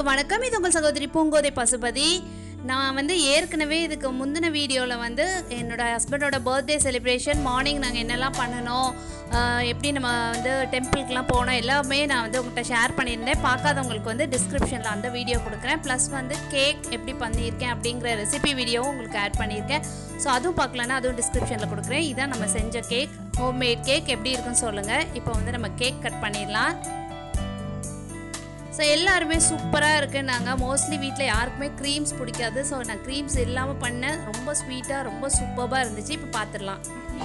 அனைவருக்கும் வணக்கம் இது உங்கள் சகோதரி பூங்கோதை பசுபதி நான் வந்து ஏற்கனவே இதுக்கு முந்தின வீடியோவில் வந்து என்னோட ஹஸ்பண்டோட பர்த்டே செலிப்ரேஷன் மார்னிங் நாங்கள் என்னெல்லாம் பண்ணணும் ஆஹ் எப்படி நம்ம வந்து டெம்பிளுக்கெலாம் போனோம் எல்லாமே நான் வந்து உங்கள்கிட்ட ஷேர் பண்ணியிருந்தேன் பார்க்காதவங்களுக்கு வந்து டிஸ்கிரிப்ஷனில் அந்த வீடியோ கொடுக்குறேன் ப்ளஸ் வந்து கேக் எப்படி பண்ணியிருக்கேன் அப்படிங்கிற ரெசிபி வீடியோவும் உங்களுக்கு ஆட் பண்ணியிருக்கேன் ஸோ அதுவும் பார்க்கலன்னா அதுவும் டிஸ்கிரிப்ஷனில் கொடுக்குறேன் இதான் நம்ம செஞ்ச கேக் ஹோம்மேட் கேக் எப்படி இருக்குன்னு சொல்லுங்கள் இப்போ வந்து நம்ம கேக் கட் பண்ணிடலாம் ஸோ எல்லாருமே சூப்பராக இருக்குன்னாங்க மோஸ்ட்லி வீட்டில் யாருக்குமே க்ரீம்ஸ் பிடிக்காது ஸோ நான் க்ரீம்ஸ் இல்லாமல் பண்ணேன் ரொம்ப ஸ்வீட்டாக ரொம்ப சூப்பராக இருந்துச்சு இப்போ பார்த்துடலாம்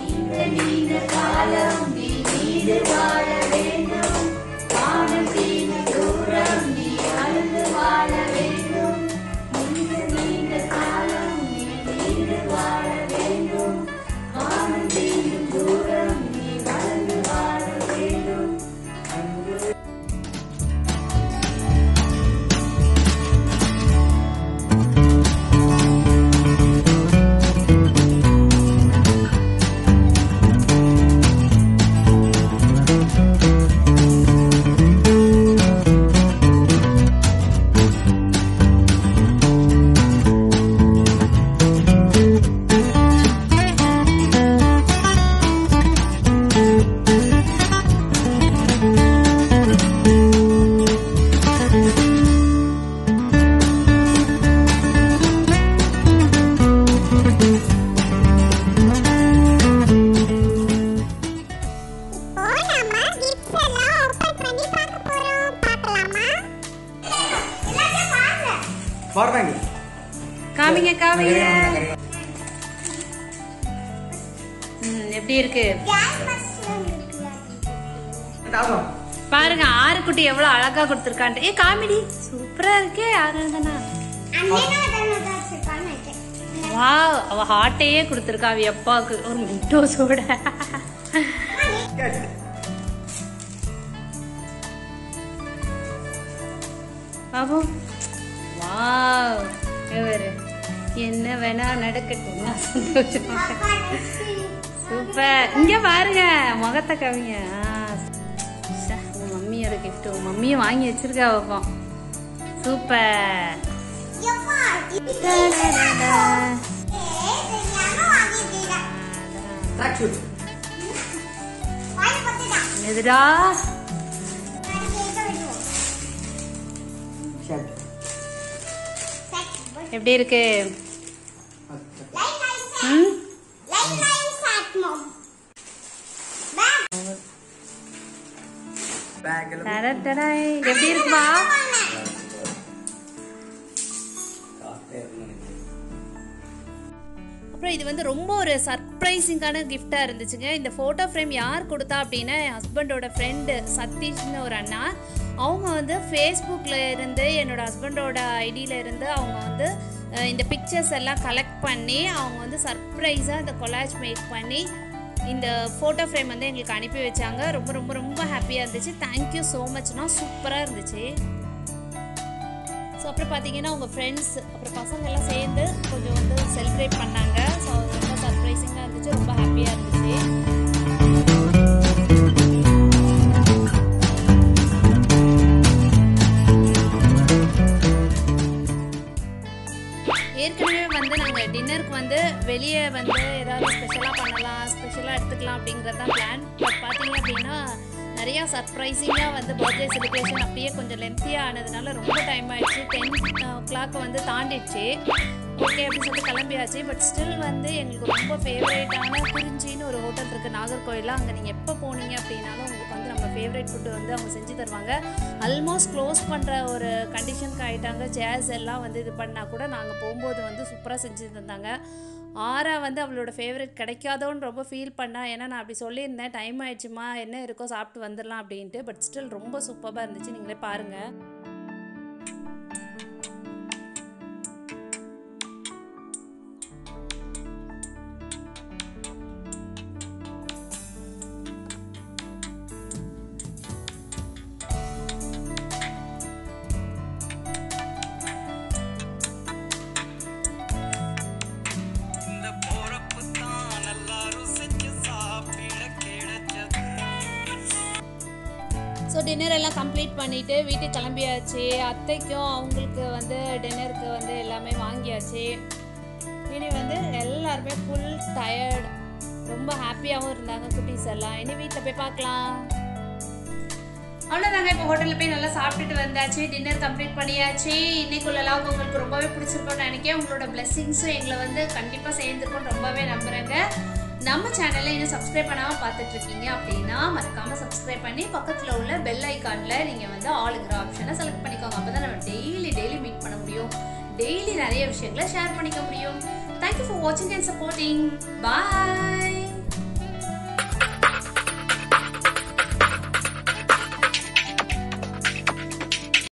இப்போ நம்ம கிஃப்ட்ஸ் எல்லாம் ஓபன் பண்ணி பார்க்க போறோம் பார்க்கலாமா எல்லாத்தையும் பாருங்க பாருங்க காமிங்க காமிங்க ம், எப்படி இருக்கு கேஸ் மஷ்ரூம் இருக்குல்ல தாகம் பாருங்க ஆறு குட்டி எவ்வளோ அழகா கொடுத்துருக்கான்ட்டு ஏ காமெடி சூப்பரா இருக்கே ஆறு தானா அண்ணனா தான வச்சிருக்கான்னு நினைக்கிறேன் வா அவ ஹாட்டையே கொடுத்துருக்கா அவ அப்பாவுக்கு ஒரு மின்டோஸோட கேட்ச் பாபு வாவ் இவரு என்ன வேணா நடக்கட்டும் நான் சந்தோஷமா அப்பா நெக்ஸ்ட் சூப்பர் இங்க பாருங்க முகத்தை கவிங்க ச்சே, உங்க மம்மியோட gift உங்க மம்மியும் வாங்கி வச்சிருக்கா வைப்போம் சூப்பர் யப்பா இது தெரியாம வாங்கிட்டீங்க ட்ராக் ஷூட் வாய் பத்துடா எதுடா நான் கேக்க விடுவோம் ஷர்ட் செட் எப்படி இருக்கு லைன் லைன் செட் ம் லைன் லைன் செட் மம் பேக் பேக் டடடடை. எப்படி இருக்குமா அப்புறம் இது வந்து ரொம்ப ஒரு சர்ப்ரைசிங்கான கிஃப்டாக இருந்துச்சுங்க இந்த ஃபோட்டோ ஃப்ரேம் யார் கொடுத்தா அப்படின்னா என் ஹஸ்பண்டோட ஃப்ரெண்டு சதீஷ்னு ஒரு அண்ணா அவங்க வந்து ஃபேஸ்புக்கில் இருந்து என்னோட ஹஸ்பண்டோட ஐடியில் இருந்து அவங்க வந்து அஹ், இந்த பிக்சர்ஸ் எல்லாம் கலெக்ட் பண்ணி அவங்க வந்து சர்ப்ரைஸாக இந்த கொலாஜ் மேக் பண்ணி இந்த ஃபோட்டோ ஃப்ரேம் வந்து எங்களுக்கு அனுப்பி வச்சாங்க ரொம்ப ரொம்ப ரொம்ப ஹாப்பியாக இருந்துச்சு தேங்க்யூ ஸோ மச்னா சூப்பராக இருந்துச்சு ஸோ அப்புறம் பார்த்தீங்கன்னா உங்கள் ஃப்ரெண்ட்ஸ் அப்புறம் பசங்க எல்லாம் சேர்ந்து கொஞ்சம் வந்து செலிப்ரேட் பண்ணாங்க ஸோ ரொம்ப சர்ப்ரைசிங்காக இருந்துச்சு ரொம்ப ஹாப்பியாக இருந்துச்சு ஏற்கனவே வந்து நாங்கள் டின்னருக்கு வந்து வெளியே வந்து ஏதாவது ஸ்பெஷலாக பண்ணலாம் ஸ்பெஷலாக எடுத்துக்கலாம் அப்படிங்கிறது தான் பிளான் பட் பார்த்தீங்க அப்படின்னா நிறையா சர்ப்ரைசிங்காக வந்து பர்த்டே செலிப்ரேஷன் அப்படியே கொஞ்சம் லென்த்தியாக ஆனதுனால ரொம்ப டைம் ஆயிடுச்சு டென் ஓ கிளாக் வந்து தாண்டிடுச்சு ஓகே அப்படின்னு சொல்லிட்டு கிளம்பியாச்சு பட் ஸ்டில் வந்து எங்களுக்கு ரொம்ப ஃபேவரேட்டான குறிஞ்சின்னு ஒரு ஹோட்டல் இருக்குது நாகர்கோயிலில் அங்கே நீங்கள் எப்போ போனீங்க அப்படின்னாலும் உங்களுக்கு வந்து நம்ம ஃபேவரேட் ஃபுட்டு வந்து அவங்க செஞ்சு தருவாங்க ஆல்மோஸ்ட் க்ளோஸ் பண்ணுற ஒரு கண்டிஷனுக்கு ஆகிட்டாங்க சேர்ஸ் எல்லாம் வந்து இது பண்ணால் கூட நாங்கள் போகும்போது வந்து சூப்பராக செஞ்சு தந்தாங்க ஆரா வந்து அவளோட ஃபேவரட் கிடைக்காதோன்னு ரொம்ப ஃபீல் பண்ணா ஏன்னா நான் அப்படி சொல்லியிருந்தேன் டைம் ஆயிடுச்சுமா என்ன இருக்கோ சாப்பிட்டு வந்துடலாம் அப்படின்ட்டு பட் ஸ்டில் ரொம்ப சூப்பராக இருந்துச்சு நீங்களே பாருங்கள் இந்த போறப்பு தான் நல்லா ருசிச்சு சாப்பிட கிடைச்சது ஸோ டின்னர் எல்லாம் கம்ப்ளீட் பண்ணிவிட்டு வீட்டுக்கு கிளம்பியாச்சு அத்தைக்கும் அவங்களுக்கு வந்து டின்னருக்கு வந்து எல்லாமே வாங்கியாச்சு இனி வந்து எல்லாருமே ஃபுல் டயர்ட் ரொம்ப ஹாப்பியாகவும் இருந்தாங்க குட்டீஸ் எல்லாம் இனி வீட்டில் போய் பார்க்கலாம் அவ்வளோதாங்க இப்போ ஹோட்டலில் போய் நல்லா சாப்பிட்டுட்டு வந்தாச்சு டின்னர் கம்ப்ளீட் பண்ணியாச்சு இன்னைக்குள்ள லாக் உங்களுக்கு ரொம்பவே பிடிச்சிருக்கும்னு நினைக்கிறேன் உங்களோட பிளெஸிங்ஸும் எங்களை வந்து கண்டிப்பாக சேர்ந்துருக்கும்னு ரொம்பவே நம்புகிறேங்க நம்ம சேனலை இன்னும் சப்ஸ்கிரைப் பண்ணாமல் பார்த்துட்டு இருக்கீங்க அப்படின்னா மறக்காமல் சப்ஸ்கிரைப் பண்ணி பக்கத்தில் உள்ள பெல் ஐக்கானில் நீங்கள் வந்து ஆளுங்கிற ஆப்ஷனை செலக்ட் பண்ணிக்கோங்க அப்போ தான் நம்ம டெய்லி டெய்லி மீட் பண்ண முடியும் டெய்லி நிறைய விஷயங்களை ஷேர் பண்ணிக்க முடியும் தேங்க்யூ ஃபார் வாட்சிங் அண்ட் சப்போர்ட்டிங் பாய்